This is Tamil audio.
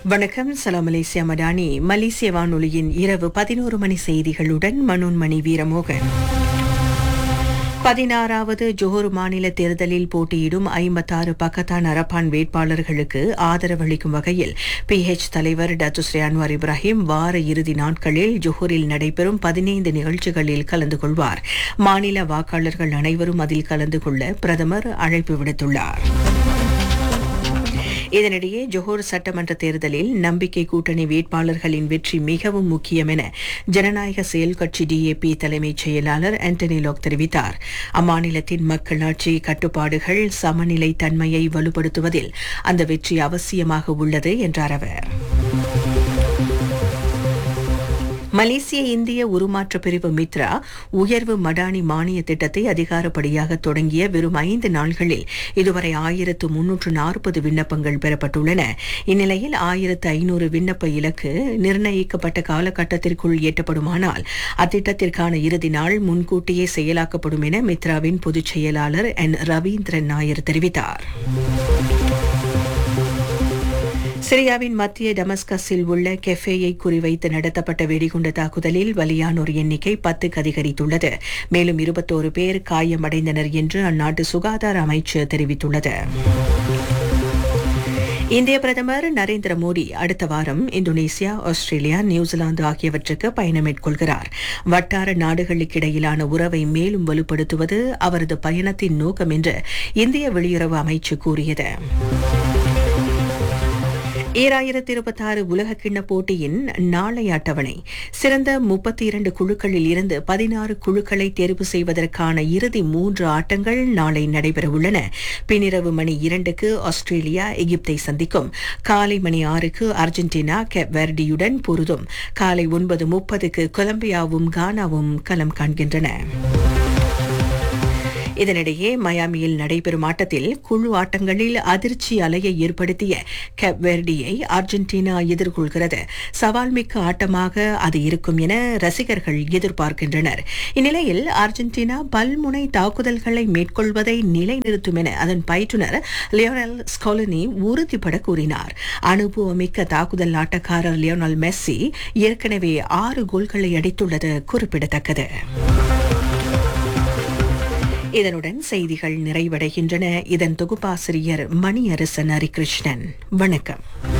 வணக்கம் சலாம் மலேசியா மடானி மலேசிய வானொலியின் இரவு பதினோரு மணி செய்திகளுடன் மனோன்மணி வீரமோகன் பதினாறாவது ஜோஹர் மாநில தேர்தலில் போட்டியிடும் ஐம்பத்தாறு பக்கத்தான் அரப்பான் வேட்பாளர்களுக்கு ஆதரவளிக்கும் வகையில் பிஹெச் தலைவர் டத்துஸ்ரீ அன்வார் இப்ராஹிம் வார இறுதி நாட்களில் ஜோஹரில் நடைபெறும் பதினைந்து நிகழ்ச்சிகளில் கலந்து கொள்வார் மாநில வாக்காளர்கள் அனைவரும் அதில் கலந்து கொள்ள பிரதமர் அழைப்பு விடுத்துள்ளார் இதனிடையே ஜோஹர் சட்டமன்ற தேர்தலில் நம்பிக்கை கூட்டணி வேட்பாளர்களின் வெற்றி மிகவும் முக்கியம் என ஜனநாயக செயல் கட்சி டிஏபி தலைமைச் செயலாளர் ஆண்டனி லோக் தெரிவித்தார் அம்மாநிலத்தின் மக்களாட்சி கட்டுப்பாடுகள் சமநிலை தன்மையை வலுப்படுத்துவதில் அந்த வெற்றி அவசியமாக உள்ளது என்றார் அவர் மலேசிய இந்திய உருமாற்ற பிரிவு மித்ரா உயர்வு மடானி மானிய திட்டத்தை அதிகாரப்படியாக தொடங்கிய வெறும் ஐந்து நாள்களில் இதுவரை ஆயிரத்து முன்னூற்று நாற்பது விண்ணப்பங்கள் பெறப்பட்டுள்ளன இந்நிலையில் ஆயிரத்து ஐநூறு விண்ணப்ப இலக்கு நிர்ணயிக்கப்பட்ட காலகட்டத்திற்குள் எட்டப்படுமானால் அத்திட்டத்திற்கான இறுதி நாள் முன்கூட்டியே செயலாக்கப்படும் என மித்ராவின் பொதுச் செயலாளர் என் ரவீந்திரன் நாயர் தெரிவித்தார் சிரியாவின் மத்திய டமஸ்கஸில் உள்ள கெஃபேயை குறிவைத்து நடத்தப்பட்ட வெடிகுண்டு தாக்குதலில் பலியானோர் எண்ணிக்கை பத்துக்கு அதிகரித்துள்ளது மேலும் இருபத்தோரு பேர் காயமடைந்தனர் என்று அந்நாட்டு சுகாதார அமைச்சு தெரிவித்துள்ளது இந்திய பிரதமர் நரேந்திர மோடி அடுத்த வாரம் இந்தோனேசியா ஆஸ்திரேலியா நியூசிலாந்து ஆகியவற்றுக்கு பயணம் மேற்கொள்கிறார் வட்டார நாடுகளுக்கிடையிலான உறவை மேலும் வலுப்படுத்துவது அவரது பயணத்தின் நோக்கம் என்று இந்திய வெளியுறவு அமைச்சு கூறியது ஈராயிரத்தி இருபத்தாறு உலக கிண்ண போட்டியின் நாளைய அட்டவணை சிறந்த முப்பத்தி இரண்டு குழுக்களில் இருந்து பதினாறு குழுக்களை தேர்வு செய்வதற்கான இறுதி மூன்று ஆட்டங்கள் நாளை நடைபெறவுள்ளன பின்னிரவு மணி இரண்டுக்கு ஆஸ்திரேலியா எகிப்தை சந்திக்கும் காலை மணி ஆறுக்கு அர்ஜென்டினா வெர்டியுடன் பொருதும் காலை ஒன்பது முப்பதுக்கு கொலம்பியாவும் கானாவும் களம் காண்கின்றன இதனிடையே மயாமியில் நடைபெறும் ஆட்டத்தில் குழு ஆட்டங்களில் அதிர்ச்சி அலையை ஏற்படுத்திய கெப்வெர்டியை அர்ஜென்டினா எதிர்கொள்கிறது சவால் மிக்க ஆட்டமாக அது இருக்கும் என ரசிகர்கள் எதிர்பார்க்கின்றனர் இந்நிலையில் அர்ஜென்டினா பல்முனை தாக்குதல்களை மேற்கொள்வதை நிலைநிறுத்தும் என அதன் பயிற்றுநர் லியோனல் ஸ்காலனி உறுதிபட கூறினார் அனுபவமிக்க தாக்குதல் ஆட்டக்காரர் லியோனல் மெஸ்ஸி ஏற்கனவே ஆறு கோல்களை அடித்துள்ளது குறிப்பிடத்தக்கது இதனுடன் செய்திகள் நிறைவடைகின்றன இதன் தொகுப்பாசிரியர் மணியரசன் ஹரிகிருஷ்ணன் வணக்கம்